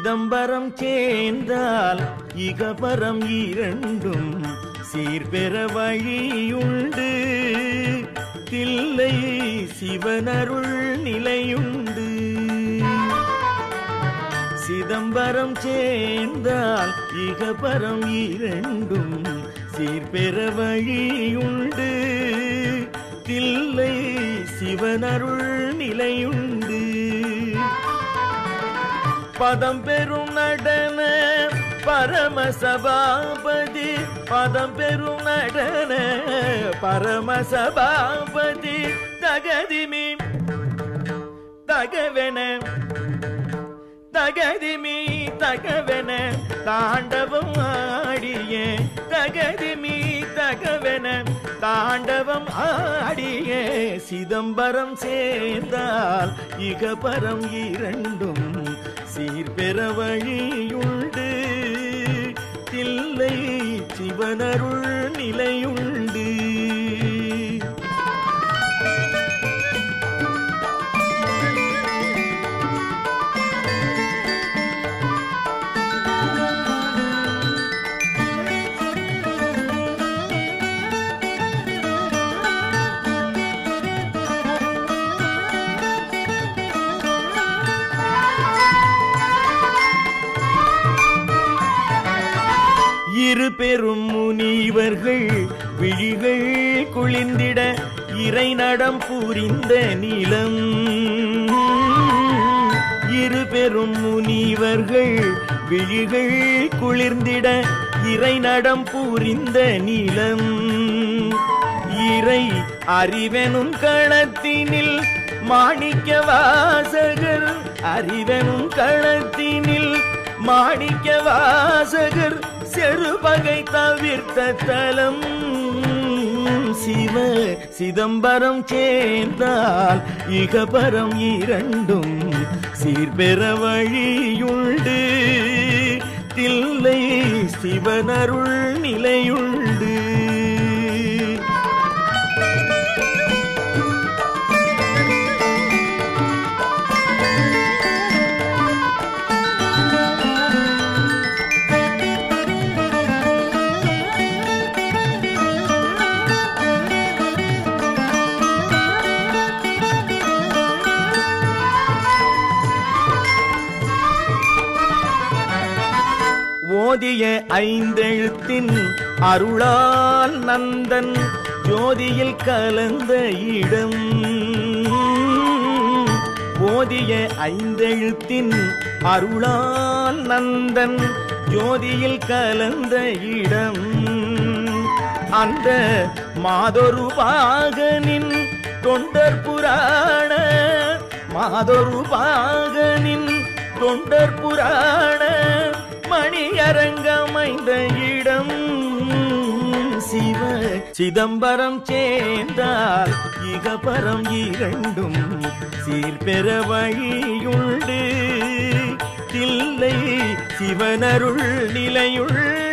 சிதம்பரம் சேர்ந்தால் இகபரம் இரண்டும் சீர்பெற வழியுண்டு தில்லை சிவனருள் நிலையுண்டு சிதம்பரம் சேர்ந்தால் இகபரம் இரண்டும் சீர்பெற வழியுண்டு தில்லை சிவனருள் நிலையுண்டு பதம் பெறும் நடன பரமசபாபதி பதம் பெறும் நடன பரமசபாபதி தகதிமி தகவென தகதிமி தகவென தாண்டவம் ஆடிய தகதிமி தகவென தாண்டவம் ஆடிய சிதம்பரம் சேர்ந்தால் இகபரம் இரண்டும் சீர்பெற வழியுண்டு தில்லை சிவனருள் நிலையுண்டு இரு பெரும் முனிவர்கள் விழிகள் குளிர்ந்திட இறை நடம் புரிந்த நிலம் இரு பெரும் முனிவர்கள் விழிகள் குளிர்ந்திட இறை நடம் புரிந்த நிலம் இறை அறிவெனும் களத்தினில் மாணிக்க வாசகர் அறிவெனும் களத்தினில் மாணிக்க வாசகர் செருபகை தவிர்த்த தலம் சிவ சிதம்பரம் சேர்ந்தால் இகபரம் இரண்டும் சீர்பெற வழியுண்டு தில்லை சிவனருள் நிலையுண்டு ஓதிய ஐந்தெழுத்தின் அருளால் நந்தன் ஜோதியில் கலந்த இடம் ஓதிய ஐந்தெழுத்தின் அருளால் நந்தன் ஜோதியில் கலந்த இடம் அந்த மாதொரு பாகனின் தொண்டர் புராண மாதொரு பாகனின் தொண்டர் புராண மணியரங்கமைந்த இடம் சிவ சிதம்பரம் சேர்ந்தால் இகபரம் இரண்டும் சீர்பெற வழியுண்டு தில்லை சிவனருள் நிலையுள்